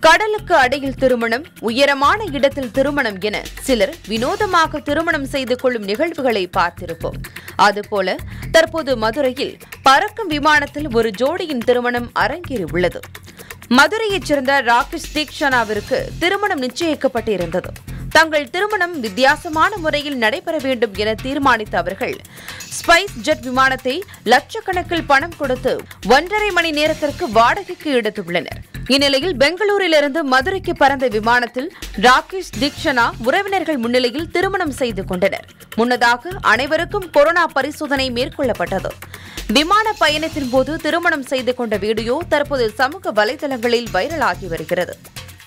கடலுக்கு அடியில் திருமணம் உயரமான இடத்தில் திருமணம் என சிலர் வினோதமாக திருமணம் செய்து கொள்ளும் நிகழ்வுகளை பார்த்திருப்போம் அதுபோல தற்போது மதுரையில் பறக்கும் விமானத்தில் ஒரு ஜோடியின் திருமணம் அரங்கேறியுள்ளது மதுரையைச் சேர்ந்த ராகேஷ் தீக்ஷனாவிற்கு திருமணம் நிச்சயிக்கப்பட்டிருந்தது தங்கள் திருமணம் வித்தியாசமான முறையில் நடைபெற வேண்டும் என தீர்மானித்த அவர்கள் ஸ்பைஸ் ஜெட் விமானத்தை லட்சக்கணக்கில் பணம் கொடுத்து ஒன்றரை மணி நேரத்திற்கு வாடகைக்கு எடுத்துள்ளனர் இந்நிலையில் பெங்களூரிலிருந்து மதுரைக்கு பறந்த விமானத்தில் ராகேஷ் தீக்ஷனா உறவினர்கள் முன்னிலையில் திருமணம் செய்து கொண்டனர் முன்னதாக அனைவருக்கும் கொரோனா பரிசோதனை மேற்கொள்ளப்பட்டது விமான பயணத்தின் போது திருமணம் செய்து கொண்ட வீடியோ தற்போது சமூக வலைதளங்களில் வைரலாகி வருகிறது